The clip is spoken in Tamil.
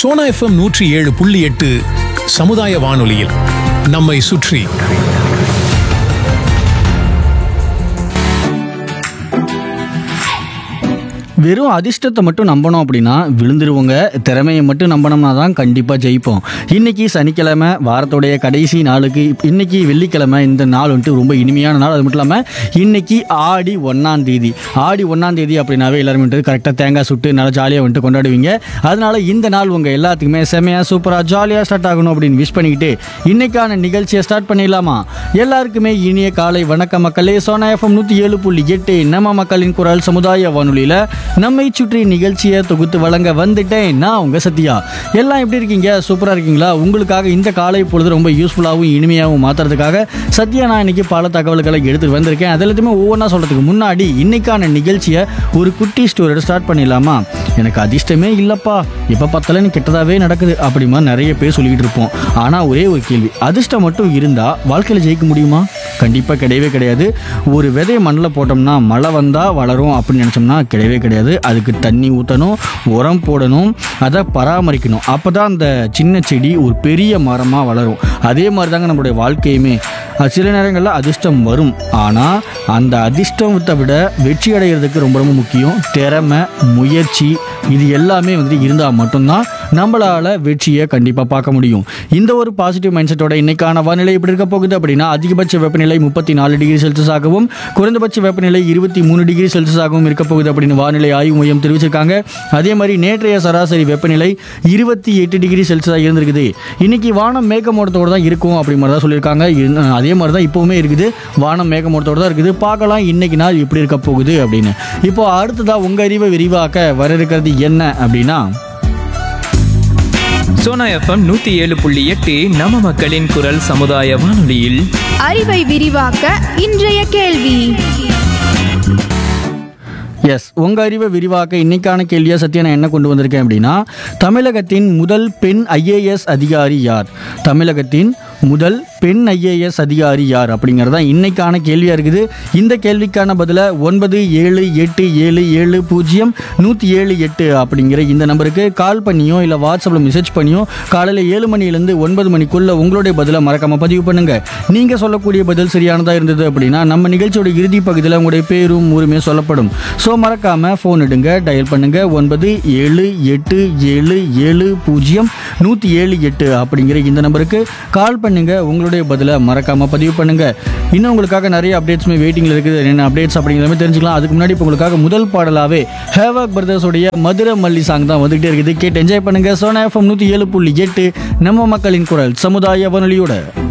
சோனா எஃப்எம் நூற்றி ஏழு புள்ளி எட்டு சமுதாய வானொலியில் நம்மை சுற்றி வெறும் அதிர்ஷ்டத்தை மட்டும் நம்பணும் அப்படின்னா விழுந்துருவோங்க திறமையை மட்டும் நம்பினோம்னா தான் கண்டிப்பாக ஜெயிப்போம் இன்னைக்கு சனிக்கிழமை வாரத்துடைய கடைசி நாளுக்கு இன்னைக்கு வெள்ளிக்கிழமை இந்த நாள் வந்துட்டு ரொம்ப இனிமையான நாள் அது மட்டும் இல்லாமல் இன்னைக்கு ஆடி ஒன்றாம் தேதி ஆடி ஒன்றாம் தேதி அப்படின்னாவே எல்லாரும் வந்துட்டு கரெக்டாக தேங்காய் சுட்டு நல்லா ஜாலியாக வந்துட்டு கொண்டாடுவீங்க அதனால இந்த நாள் உங்கள் எல்லாத்துக்குமே செமையாக சூப்பராக ஜாலியாக ஸ்டார்ட் ஆகணும் அப்படின்னு விஷ் பண்ணிக்கிட்டு இன்னைக்கான நிகழ்ச்சியை ஸ்டார்ட் பண்ணிடலாமா எல்லாருக்குமே இனிய காலை வணக்க மக்களே சோனா எஃப்எம் நூற்றி ஏழு புள்ளி எட்டு நம்ம மக்களின் குரல் சமுதாய வானொலியில் நம்மை சுற்றி நிகழ்ச்சியை தொகுத்து வழங்க வந்துட்டேன் நான் உங்க சத்யா எல்லாம் எப்படி இருக்கீங்க சூப்பராக இருக்கீங்களா உங்களுக்காக இந்த காலை பொழுது ரொம்ப யூஸ்ஃபுல்லாகவும் இனிமையாகவும் மாற்றுறதுக்காக சத்யா நான் இன்னைக்கு பல தகவல்களை எடுத்துட்டு வந்திருக்கேன் அது எல்லாத்தையுமே ஒவ்வொன்றா சொல்கிறதுக்கு முன்னாடி இன்னைக்கான நிகழ்ச்சியை ஒரு குட்டி ஸ்டோரியோட ஸ்டார்ட் பண்ணிடலாமா எனக்கு அதிர்ஷ்டமே இல்லைப்பா இப்போ பார்த்தாலும் கெட்டதாகவே நடக்குது அப்படி மாதிரி நிறைய பேர் சொல்லிக்கிட்டு இருப்போம் ஆனால் ஒரே ஒரு கேள்வி அதிர்ஷ்டம் மட்டும் இருந்தால் வாழ்க்கையில் ஜெயிக்க முடியுமா கண்டிப்பாக கிடையவே கிடையாது ஒரு விதையை மண்ணில் போட்டோம்னா மழை வந்தால் வளரும் அப்படின்னு நினச்சோம்னா கிடையவே கிடையாது அதுக்கு தண்ணி ஊற்றணும் உரம் போடணும் அதை பராமரிக்கணும் அப்போ தான் அந்த சின்ன செடி ஒரு பெரிய மரமாக வளரும் அதே மாதிரி தாங்க நம்மளுடைய வாழ்க்கையுமே அது சில நேரங்களில் அதிர்ஷ்டம் வரும் ஆனால் அந்த அதிர்ஷ்டத்தை விட வெற்றி அடைகிறதுக்கு ரொம்ப ரொம்ப முக்கியம் திறமை முயற்சி இது எல்லாமே வந்துட்டு இருந்தால் மட்டும்தான் நம்மளால் வெற்றியை கண்டிப்பாக பார்க்க முடியும் இந்த ஒரு பாசிட்டிவ் மைண்ட் செட்டோட இன்னைக்கான வானிலை எப்படி இருக்க போகுது அப்படின்னா அதிகபட்ச வெப்பநிலை முப்பத்தி நாலு டிகிரி செல்சியஸ் ஆகவும் குறைந்தபட்ச வெப்பநிலை இருபத்தி மூணு டிகிரி செல்சியஸ் ஆகவும் இருக்க போகுது அப்படின்னு வானிலை ஆய்வு மையம் தெரிவிச்சிருக்காங்க அதே மாதிரி நேற்றைய சராசரி வெப்பநிலை இருபத்தி எட்டு டிகிரி செல்சியஸாக இருந்திருக்குது இன்னைக்கு வானம் மேகமூட்டத்தோடு தான் இருக்கும் அப்படி மாதிரி தான் சொல்லியிருக்காங்க இரு- அதே மாதிரி தான் இப்போவுமே இருக்குது வானம் மேகமூட்டத்தோடு தான் இருக்குது பார்க்கலாம் இன்னைக்கு நாள் எப்படி இருக்க போகுது அப்படின்னு இப்போ அடுத்ததா உங்கள் அறிவை விரிவாக்க வர இருக்கிறது என்ன அப்படின்னா சோனா எஃப்எம் நூத்தி ஏழு புள்ளி எட்டு நம்ம மக்களின் குரல் சமுதாய வானொலியில் அறிவை விரிவாக்க இன்றைய கேள்வி எஸ் உங்கள் அறிவை விரிவாக்க இன்னைக்கான கேள்வியாக சத்யா நான் என்ன கொண்டு வந்திருக்கேன் அப்படின்னா தமிழகத்தின் முதல் பெண் ஐஏஎஸ் அதிகாரி யார் தமிழகத்தின் முதல் பெண் ஐஏஎஸ் அதிகாரி யார் அப்படிங்கிறது தான் இன்னைக்கான கேள்வியாக இருக்குது இந்த கேள்விக்கான பதிலை ஒன்பது ஏழு எட்டு ஏழு ஏழு பூஜ்ஜியம் நூற்றி ஏழு எட்டு அப்படிங்கிற இந்த நம்பருக்கு கால் பண்ணியோ இல்லை வாட்ஸ்அப்பில் மெசேஜ் பண்ணியோ காலையில் ஏழு மணிலேருந்து ஒன்பது மணிக்குள்ளே உங்களுடைய பதிலை மறக்காமல் பதிவு பண்ணுங்கள் நீங்கள் சொல்லக்கூடிய பதில் சரியானதாக இருந்தது அப்படின்னா நம்ம நிகழ்ச்சியோட இறுதி பகுதியில் உங்களுடைய பேரும் ஊருமே சொல்லப்படும் ஸோ மறக்காமல் ஃபோன் எடுங்க டயல் பண்ணுங்க ஒன்பது ஏழு எட்டு ஏழு ஏழு பூஜ்ஜியம் நூற்றி ஏழு எட்டு அப்படிங்கிற இந்த நம்பருக்கு கால் பண்ணுங்க உங்களுடைய பதிலை மறக்காமல் பதிவு பண்ணுங்க இன்னும் உங்களுக்காக நிறைய அப்டேட்ஸுமே வெயிட்டிங்கில் இருக்குது என்ன அப்டேட்ஸ் அப்படிங்கிறத தெரிஞ்சுக்கலாம் அதுக்கு முன்னாடி இப்போ உங்களுக்காக முதல் பாடலாவே ஹேவாக் பிரதர்ஸோடைய மதுரை மல்லி சாங் தான் வந்துகிட்டே இருக்குது கேட்டு என்ஜாய் பண்ணுங்க சோனா எஃப்எம் நூற்றி ஏழு புள்ளி எட்டு நம்ம மக்களின் குரல் சமுதாய வானொலியோட